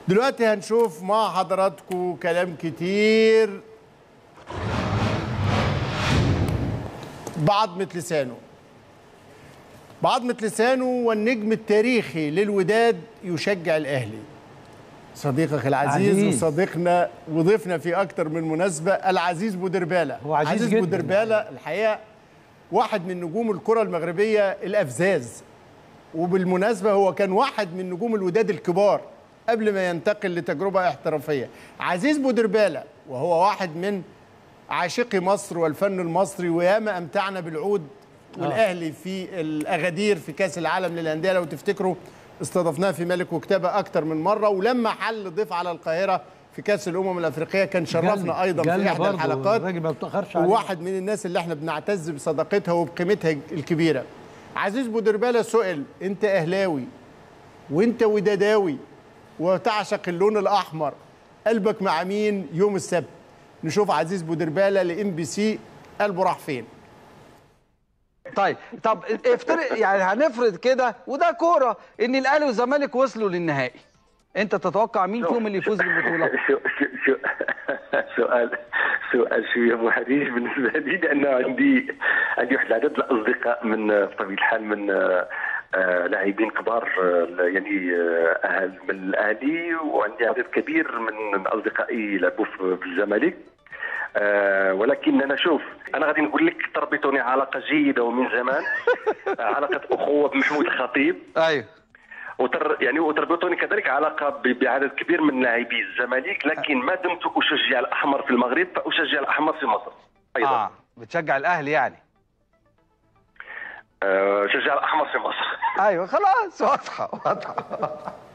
دلوقتي هنشوف مع حضراتكم كلام كتير بعضمة لسانه بعضمة لسانه والنجم التاريخي للوداد يشجع الأهلي صديقك العزيز عزيز. وصديقنا وضيفنا في أكتر من مناسبة العزيز بودربالة هو عزيز جداً. بودربالة الحقيقة واحد من نجوم الكرة المغربية الأفزاز وبالمناسبة هو كان واحد من نجوم الوداد الكبار قبل ما ينتقل لتجربة احترافية عزيز بودربالة وهو واحد من عاشقي مصر والفن المصري وياما أمتعنا بالعود والأهلي في الأغادير في كأس العالم للأندية لو تفتكروا استضفناه في ملك وكتابة أكتر من مرة ولما حل ضيف على القاهرة في كأس الأمم الأفريقية كان شرفنا جالنا- أيضا في جالنا إحدى برضه، الحلقات الراجل ما بتأخرش علينا. وواحد من الناس اللي احنا بنعتز بصداقتها وبقيمتها الكبيرة عزيز بودربالة سئل انت اهلاوي وانت وداداوي وتعشق اللون الاحمر قلبك مع مين يوم السبت نشوف عزيز بودربالة لام بي سي قلبه راح فين طيب طب افترض يعني هنفرض كده وده كوره ان الاهلي والزمالك وصلوا للنهائي انت تتوقع مين فيهم اللي يفوز بالبطوله شو شو شو سؤال سؤال شويه محرج بالنسبه لي لانه عندي عندي واحد العدد من الاصدقاء من بطبيعه الحال من آه، آه، لاعبين كبار آه، يعني آه، اهل من الاهلي وعندي عدد كبير من اصدقائي لعبوا في في الزمالك آه ولكن انا شوف انا غادي نقول لك تربطني علاقه جيده ومن زمان علاقه اخوه بمحمود الخطيب ايوه وتر يعني وتربطني كذلك علاقه ب- بعدد كبير من لاعبي الزمالك لكن ما دمت اشجع الاحمر في المغرب فاشجع الاحمر في مصر ايضا اه آه. بتشجع الاهلي يعني أه اشجع الاحمر في مصر ايوه خلاص واضحه واضحه